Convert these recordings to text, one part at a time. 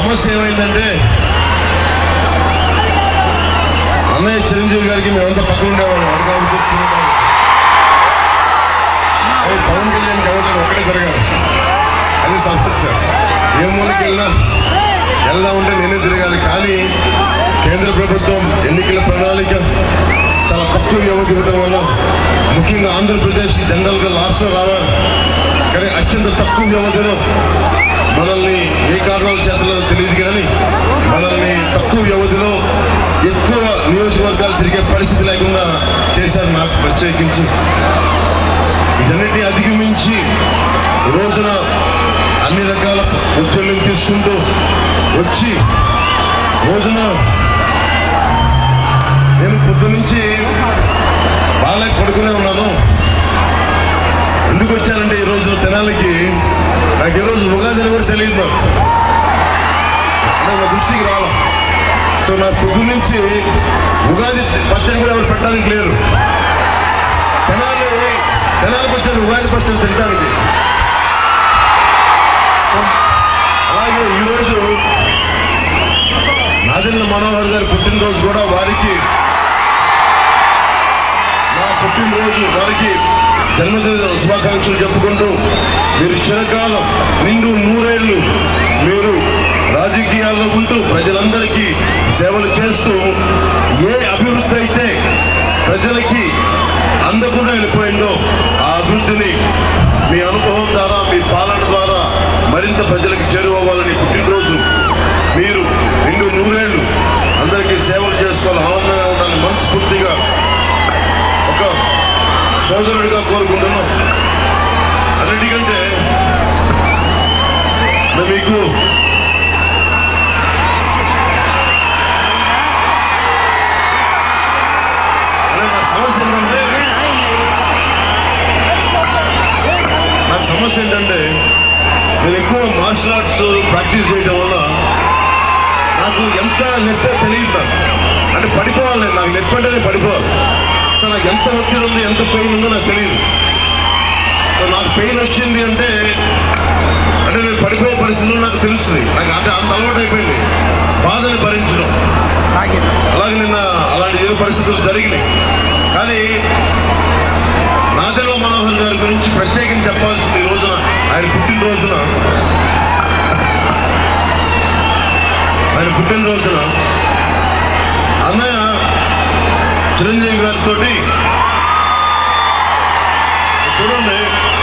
సమస్య ఏమైందంటే అన్నయ్య చిరంజీవి గారికి మేమంతా పక్కన ఉండేవాళ్ళం వాడు కాబట్టి తినేవాళ్ళం. అది పవన్ కళ్యాణ్ కాబట్టి ఒక్కడే జరగాలి అది సమస్య ఏ మూలకి వెళ్ళినా వెళ్దా ఉంటే నేనే తిరగాలి కానీ కేంద్ర ప్రభుత్వం ఎన్నికల ప్రణాళిక చాలా తక్కువ వ్యవధి ఇవ్వడం వల్ల ముఖ్యంగా ఆంధ్రప్రదేశ్ జనరల్గా లాస్ట్లో రావాలి కానీ అత్యంత తక్కువ వ్యవధిలో మనల్ని ఏ కారణాల చేతలో తెలియదు కానీ మనల్ని తక్కువ వ్యవధిలో ఎక్కువ నియోజకవర్గాలు తిరిగే పరిస్థితి లేకుండా చేశారు నాకు ప్రత్యేకించి వీటన్నిటిని అధిగమించి ఈ రోజున అన్ని రకాల ఒత్తిళ్ళని తీసుకుంటూ వచ్చి రోజున నేను పొద్దు నుంచి బాగాలేక పడుకునే ఉన్నాను ఎందుకు వచ్చానంటే ఈ రోజు తెనాలికి నాకు ఈ రోజు ఉగాది అని కూడా తెలియదు నాకు అంటే నా దృష్టికి రావాలి సో నా పొద్దు నుంచి ఉగాది పచ్చడి కూడా ఎవరు పెట్టడానికి లేరు తెనాలి తెనాలికి వచ్చాను ఉగాది పచ్చడి తినడానికి అలాగే ఈరోజు నాదెల్ల మనోహర్ గారి పుట్టినరోజు కూడా వారికి నా పుట్టినరోజు వారికి జన్మదిన శుభాకాంక్షలు చెప్పుకుంటూ మీరు చిరకాలం నిండు నూరేళ్లు మీరు రాజకీయాల్లో ఉంటూ ప్రజలందరికీ సేవలు చేస్తూ ఏ అభివృద్ధి అయితే ప్రజలకి అందకుండా వెళ్ళిపోయిందో ఆ అభివృద్ధిని మీ అనుభవం ద్వారా మీ పాలన ద్వారా మరింత ప్రజలకు చేరువవ్వాలని పుట్టినరోజు మీరు నిండు నూరేళ్లు అందరికీ సేవలు చేసుకోవాలి ఆనందంగా ఉండాలని మనస్ఫూర్తిగా ఒక సోదరుడిగా కోరుకుంటున్నాం అన్నిటికంటే నేను మీకు అదే నా సమస్య ఏంటంటే నాకు సమస్య ఏంటంటే నేను ఎక్కువ మార్షల్ ఆర్ట్స్ ప్రాక్టీస్ చేయడం వల్ల నాకు ఎంత నొప్పో తెలియదు నాకు అంటే పడిపోవాలి నేను. నాకు నొప్పి అంటేనే పడిపోవాలి సో నాకు ఎంత ఒత్తిడి ఉంది ఎంత పెయిన్ ఉందో నాకు తెలియదు సో నాకు పెయిన్ వచ్చింది అంటే అంటే నేను పడిపోయే పరిస్థితులు నాకు తెలుస్తుంది నాకు అంటే అంత అలవాటు అయిపోయింది బాధని భరించడం అలాగే నిన్న అలాంటి ఏ పరిస్థితులు జరిగినాయి కానీ నాగర్వ మనోహర్ గారి గురించి ప్రత్యేకించి చెప్పాల్సింది ఈ రోజున ఆయన పుట్టినరోజున ఆయన పుట్టినరోజున అన్నయ్య చిరంజీవి గారితో చూడండి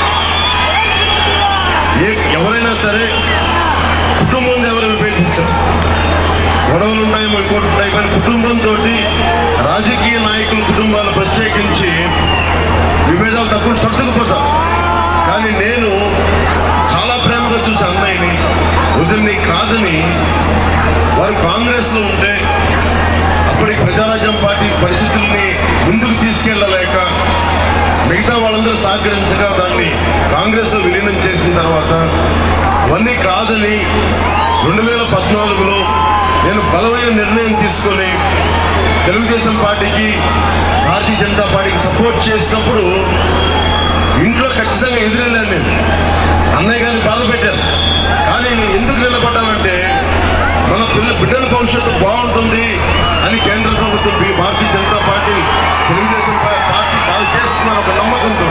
ఏ ఎవరైనా సరే కుటుంబం ఎవరు విభేదించారు గొడవలు ఉన్నాయి ఇంకోటి ఉంటాయి కానీ కుటుంబంతో రాజకీయ నాయకుల కుటుంబాలు ప్రత్యేకించి విభేదాలు తక్కువ సర్దుకుపోతారు కానీ నేను చాలా ప్రేమగా చూసి అన్నయ్యని వదిలిని కాదని వారు కాంగ్రెస్లో ఉంటే అప్పటికి ప్రజారాజ్యం పార్టీ పరిస్థితుల్ని ముందుకు తీసుకెళ్ళలేక మిగతా వాళ్ళందరూ సహకరించగా దాన్ని కాంగ్రెస్లో విలీనం చేసిన తర్వాత అవన్నీ కాదని రెండు వేల పద్నాలుగులో నేను బలమైన నిర్ణయం తీసుకొని తెలుగుదేశం పార్టీకి భారతీయ జనతా పార్టీకి సపోర్ట్ చేసినప్పుడు ఇంట్లో ఖచ్చితంగా ఎదురెళ్ళాను నేను అన్నయ్య గారిని బాధ పెట్టాను కానీ నేను ఎందుకు నిలబడ్డానంటే మన పిల్ల బిడ్డల భవిష్యత్తు బాగుంటుంది అని కేంద్ర ప్రభుత్వం ఈ భారతీయ జనతా పార్టీ తెలుగుదేశం పా- పార్టీ బాగా చేస్తున్నారు ఒక నమ్మకంతో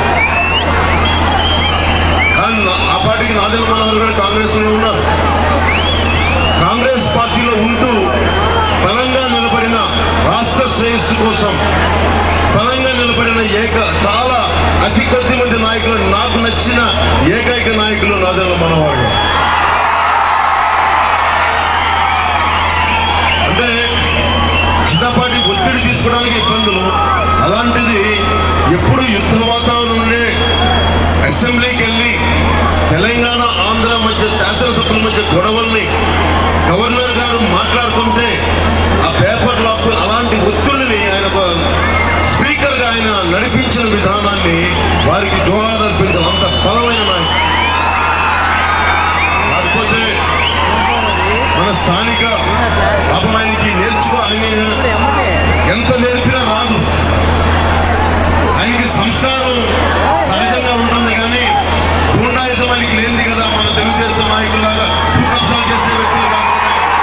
కానీ నా- ఆ పార్టీకి నాదెల మనోహర్ గారు కాంగ్రెస్లో ఉన్నారు కాంగ్రెస్ పార్టీలో ఉంటూ బలంగా నిలబడిన రాష్ట్ర శ్రేయస్సు కోసం బలంగా నిలబడిన ఏక చాలా అతి కొద్ది మంది నాయకులు నాకు నచ్చిన ఏకైక నాయకులు నాదెల్ల మనోహర్ గారు అంటే చిన్నపాటి ఒత్తిడి తీసుకోవడానికి ఇబ్బందులు అలాంటిది ఎప్పుడు యుద్ధ వాతావరణం ఉండే అసెంబ్లీకి వెళ్ళి తెలంగాణ ఆంధ్ర మధ్య శాసనసభ్యుల మధ్య గొడవల్ని గవర్నర్ గారు మాట్లాడుతుంటే ఆ పేపర్ లాక్ అలాంటి ఒత్తిడిని ఆయన ఒక స్పీకర్గా ఆయన నడిపించిన విధానాన్ని వారికి జోహార్ అర్పించాలి అంత బలమైన నాయకుడు కాకపోతే మన స్థానిక పాపం ఆయనకి నేర్చుకో ఆయన ఎంత నేర్పినా రాదు ఆయనకి సంస్కారం సహజంగా ఉంటుంది కానీ గుండాయిజం ఆయనకి లేనిది కదా మన తెలుగుదేశం నాయకులాగా భూకబ్జాలు చేసే వ్యక్తులు కాదు కదా.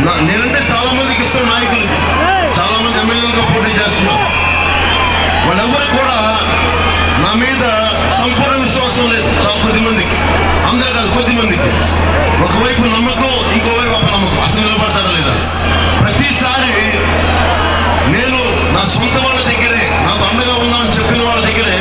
నా- నేనంటే చాలా మందికి ఇష్టం నాయకులు చాలా మంది ఎమ్మెల్యేలుగా పోటీ చేస్తున్నారు వాళ్ళెవ్వరికి కూడా నా మీద సంపూర్ణ విశ్వాసం లేదు చాలా కొద్ది మందికి అందరు కాదు కొద్ది మందికి ఒకవైపు నమ్మకం ఇంకోవైపు అపనమ్మకం అసలు నిలబడతారా లేదా ప్రతిసారి నేను నా సొంత వాళ్ళ దగ్గరే నాకు అండగా ఉన్నా అని చెప్పిన వాళ్ళ దగ్గరే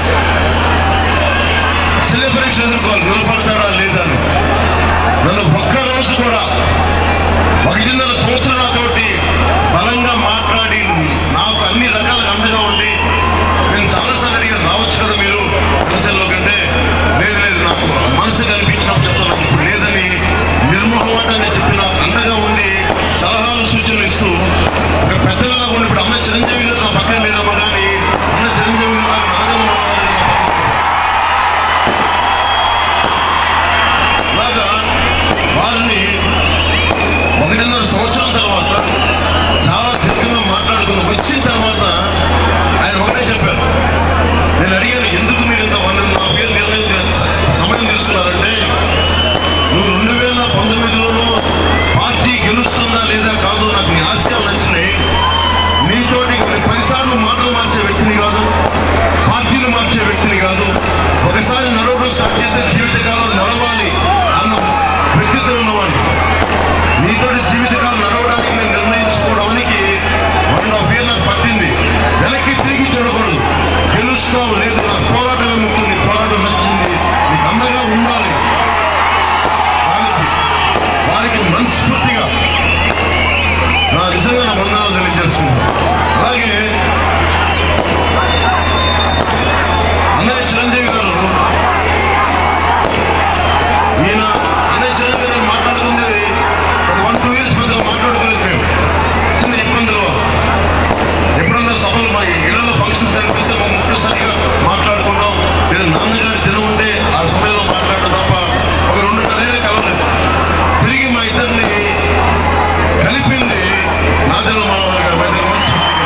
శిల పరీక్ష ఎదుర్కోవాలి నిలబడతాడా లేదా అని నన్ను ఒక్క రోజు కూడా ఒకటిన్నర సంవత్సరం నాతోటి బలంగా మాట్లాడి నాకు అన్ని రకాలుగా అండగా ఉండి నేను చాలాసార్లు అడిగాను రావచ్చు కదా మీరు జనసేనలో కంటే లేదు లేదు నాకు మనసు కనిపించినప్పుడు చెప్తాను ఇప్పుడు లేదని నిర్మోహమాటంగా చెప్పి నాకు అండగా ఉండి సలహాలు సూచనలు ఇస్తూ ఒక పెద్దగా ఉండి ఇప్పుడు అమ్మ చిరంజీవి గారు నా పక్కన లేరమ్మా కానీ అన్న చిరంజీవి గారు నాకు నాగమ్మ గారు నా పక్కన అలాగా వారిని ఒకటిన్నర సంవత్సరం తర్వాత చాలా దీర్ఘంగా మాట్లాడుకుని వచ్చిన తర్వాత ఆయన ఒకటే చెప్పారు నేను అడిగాను ఎందుకు మీరు ఇంత వన్ నా పేరు నిర్ణయం చే- సమయం తీసుకున్నారంటే నువ్వు రెండు వేల పంతొమ్మిదిలోనూ పార్టీ గెలుస్తుందా లేదా కాదు నాకు నీ ఆశయాలు నచ్చినాయి నీతోటి కొన్ని పదిసార్లు మాటలు మార్చే వ్యక్తిని కాదు పార్టీలు మార్చే వ్యక్తిని కాదు ఒకసారి నడవడం స్టార్ట్ చేసే జీవితకాలం నడవాలి అన్న వ్యక్తిత్వం ఉన్నవాడిని నీతోటి జీవితకాలం నడవడానికి నేను నిర్ణయించుకోవడానికి వన్ హాఫ్ ఇయర్ నాకు పట్టింది వెనక్కి తిరిగి చూడకూడదు గెలుస్తావు లేదు నాకు పోరాటమే ముఖ్యం నీ పోరాటం నచ్చింది నీకు అండగా ఉండాలి దానికి వారికి మనస్ఫూర్తిగా నా నిజంగా నా వందనాలు తెలియజేసుకుంటాను అలాగే అన్నయ్య చిరంజీవి గారు ఈయన అన్నయ్య చిరంజీవి గారు మాట్లాడుతుంది ఒక వన్ టూ ఇయర్స్ పెద్దగా మాట్లాడుకోలేదు మేము చిన్న ఇబ్బందులు ఎప్పుడన్నా సభలు మా ఇళ్లలో ఫంక్షన్స్ కనిపిస్తే మేము ఒక్కసారిగా మాట్లాడుకుంటాం లేదా నాన్నగారి దినం ఉంటే ఆ సమయంలో మాట్లాడడం తప్ప ఒక రెండు నెలలు కలవలేదు తిరిగి మా ఇద్దరిని కలిపింది నాదెల మనోహర్ గారు మా ఇద్దరు మనస్ఫూర్తిగా.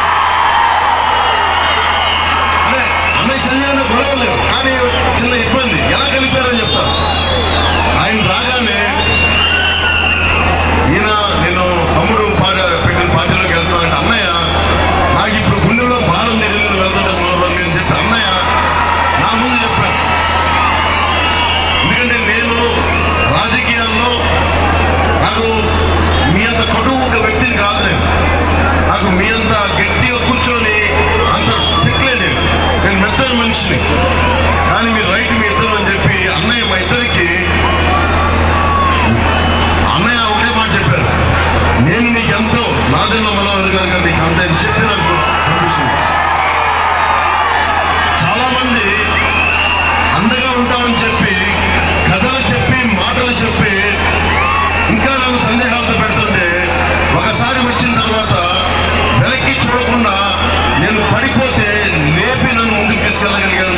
అంటే అన్నయ్య చదివిన గొడవ లేవు కానీ చిన్న ఇబ్బంది ఎలా కలిపారని చెప్తా ఆయన రాగానే ఈయన నేను తమ్ముడు పార్టీ పెట్టిన పార్టీలోకి వెళ్తానంటే అన్నయ్య నాకు ఇప్పుడు గుండెలో భారం తెలియదు వెళ్తుంటే మనోహర్ అని చెప్పి అన్నయ్య నా ముందు చెప్పాను ఎందుకంటే నేను రాజకీయాల్లో నాకు మీ అంత కటువు ఒక వ్యక్తిని కాదు నేను నాకు మీ అంత గట్టిగా కూర్చొని అంత తిట్లే నేను నేను మెత్తని మనిషిని కానీ మీరు రైట్ మీ ఇద్దరు అని చెప్పి అన్నయ్య మా ఇద్దరికి అన్నయ్య ఒకటే మాట చెప్పారు నేను నీకు ఎంతో నాదెన్న మనోహర్ గారు గారు నీకు అంత అని చెప్పి నాకు పంపించింది చాలా మంది అండగా ఉంటామని చెప్పి కథలు చెప్పి మాటలు చెప్పి ఇంకా నన్ను సందేహాలతో పెడుతుంటే ఒకసారి వచ్చిన తర్వాత వెనక్కి చూడకుండా నేను పడిపోతే లేపి నన్ను ముందుకు తీసుకెళ్ళగలిగాను